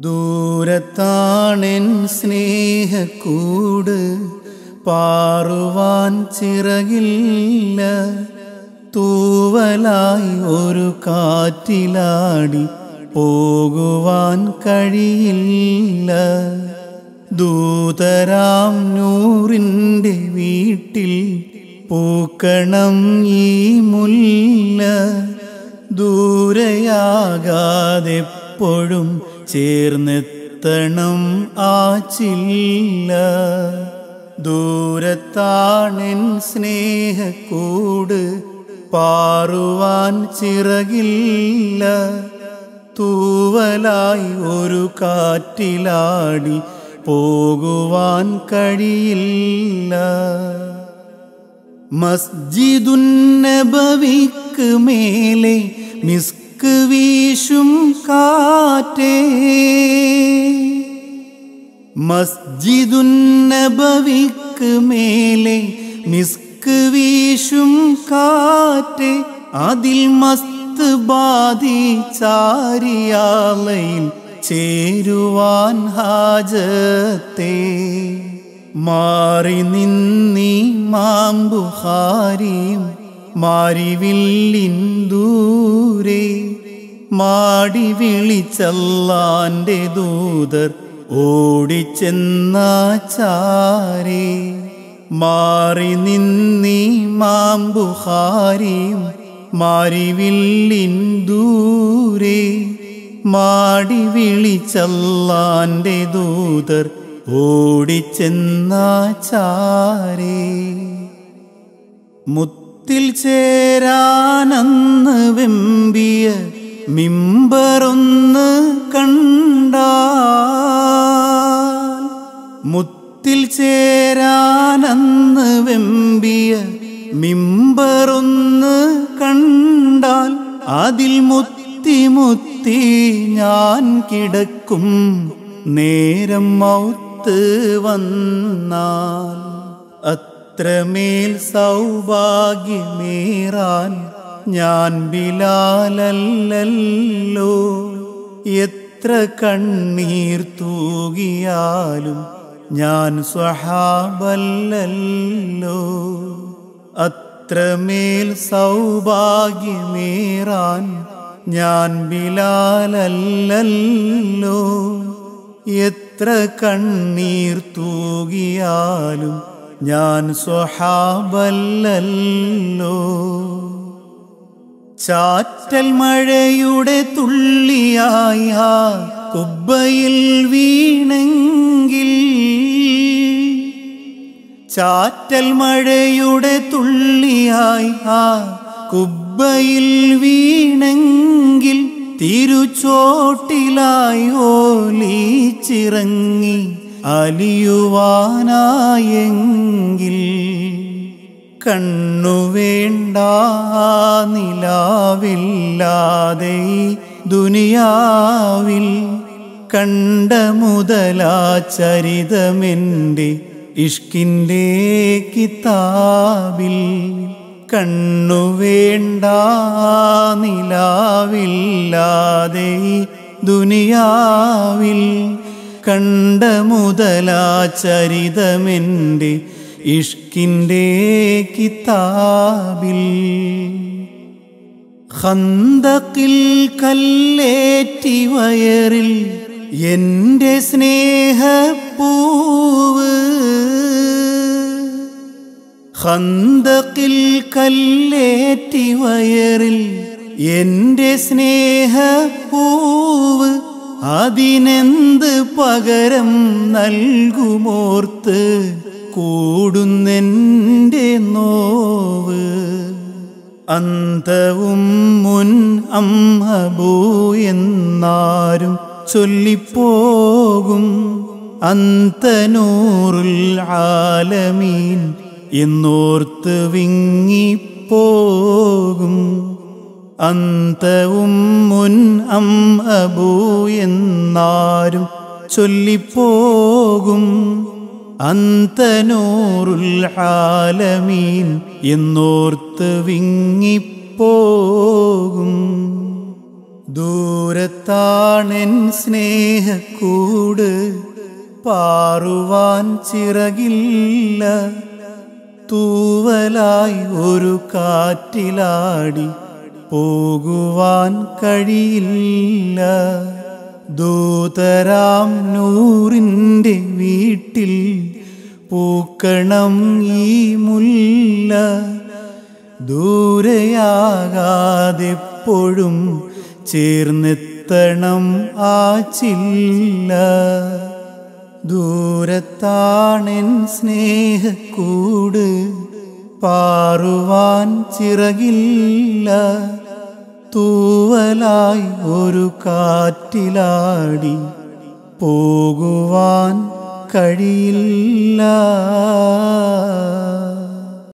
ദൂരത്താണെൻ സ്നേഹക്കൂട് പാറുവാൻ ചിറകില്ല തൂവലായി ഒരു കാറ്റിലാടി പോകുവാൻ കഴിയില്ല ദൂതരാം നൂറിൻ്റെ വീട്ടിൽ പൂക്കണം ഈ മുല്ല ദൂരയാകാതെപ്പോഴും ചേർന്നെത്തണം ആ ചില്ല ദൂരത്താണെൻ സ്നേഹക്കൂട് പാറുവാൻ ചിറകില്ല തൂവലായി ഒരു കാറ്റിലാടി പോകുവാൻ കഴിയില്ല മസ്ജിദുന്നബവിക്ക് മേലെ മിസ്ക് വീശും കാറ്റേ മസ്ജിദുന്നബവിക്ക് മേലെ മിസ്ക് വീശും കാറ്റ് അതിൽ മസ്ത് ബാധി ചാരിയാലയിൽ ചേരുവാൻ ഹാജത്തെ മാറി നിന്നീ മാമ്പുഹാരിയും മാരിവില്ലിൻ ദൂരെ മാടി വിളിച്ചല്ലാന്റെ ദൂതർ ഓടിച്ചെന്ന ചാരേ മാറി നിന്നീ മാമ്പുഹാരിയും മാരിവില്ലിൻ ദൂരെ മാടി വിളിച്ചല്ലാന്റെ ദൂതർ ഓടിച്ചെന്ന ചാരേ മുത്തിൽ ചേരാനന്ന് വെമ്പിയ മിമ്പറൊന്ന് കണ്ട മുത്തിൽ ചേരാനന്ന് വെമ്പിയ മിമ്പറൊന്ന് കണ്ടാൽ അതിൽ മുത്തി മുത്തി ഞാൻ കിടക്കും നേരം മൗത്ത് വന്നാൽ അത്രമേൽ സൗഭാഗ്യമേറാൻ ഞാൻ ബിലാലല്ലോ എത്ര കണ്ണീർ തൂകിയാലും ഞാൻ സ്വഹാബല്ലല്ലോ അത്രമേൽ സൗഭാഗ്യമേറാൻ ഞാൻ ബിലാലല്ലോ എത്ര കണ്ണീർ തൂകിയാലും ഞാൻ സ്വഹാബല്ലല്ലോ ചാറ്റൽ മഴയുടെ തുള്ളിയായ കുബ്ബയിൽ വീണെങ്കിൽ ചാറ്റൽ മഴയുടെ തുള്ളിയായി ആ കുബ്ബയിൽ വീണെങ്കിൽ തിരുച്ചോട്ടിലായി ഓലീച്ചിറങ്ങി അലിയുവാനായെങ്കിൽ കണ്ണു വേണ്ട നിലാവില്ലാതെ ഈ ദുനിയാവിൽ കണ്ട മുതലാ ചരിതമെൻ്റെ ഇഷ്കിൻ്റെ കിതാബിൽ കണ്ണു വേണ്ട നിലാവില്ലാതെ ഈ ദുനിയാവിൽ കണ്ട മുതലാ ചരിതമെൻ്റെ ഇഷ്കിൻ്റെ കിതാബിൽ ഹന്തക്കിൽ കല്ലേറ്റി വയറിൽ എൻ്റെ സ്നേഹപ്പൂവ് ഹന്തക്കിൽ കല്ലേറ്റി വയറിൽ എൻ്റെ സ്നേഹപ്പൂവ് അതിനെന്ത് പകരം നൽകുമോർത്ത് കൂടുന്നെൻ്റെ നോവ് അന്തവും മുൻ അമ്മബൂ എന്നാരും ചൊല്ലിപ്പോകും അന്തനൂറുൽ ആലമീൻ എന്നോർത്ത് വിങ്ങിപ്പോകും അന്തവും മുൻ അം അബൂ എന്നാരും ചൊല്ലിപ്പോകും അന്തനൂറുൽ ആലമീൻ എന്നോർത്ത് വിങ്ങിപ്പോകും ദൂരത്താണെൻ സ്നേഹക്കൂട് പാറുവാൻ ചിറകില്ല തൂവലായി ഒരു കാറ്റിലാടി പോകുവാൻ കഴിയില്ല ദൂതരാം നൂറിൻ്റെ വീട്ടിൽ പൂക്കണം ഈ മുല്ല ദൂരെയാകാതെപ്പോഴും ചേർന്നെത്തണം ആ ചില്ല ദൂരത്താണെൻ സ്നേഹക്കൂട് പാറുവാൻ ചിറകില്ല തൂവലായി ഒരു കാറ്റിലാടി പോകുവാൻ കഴിയില്ല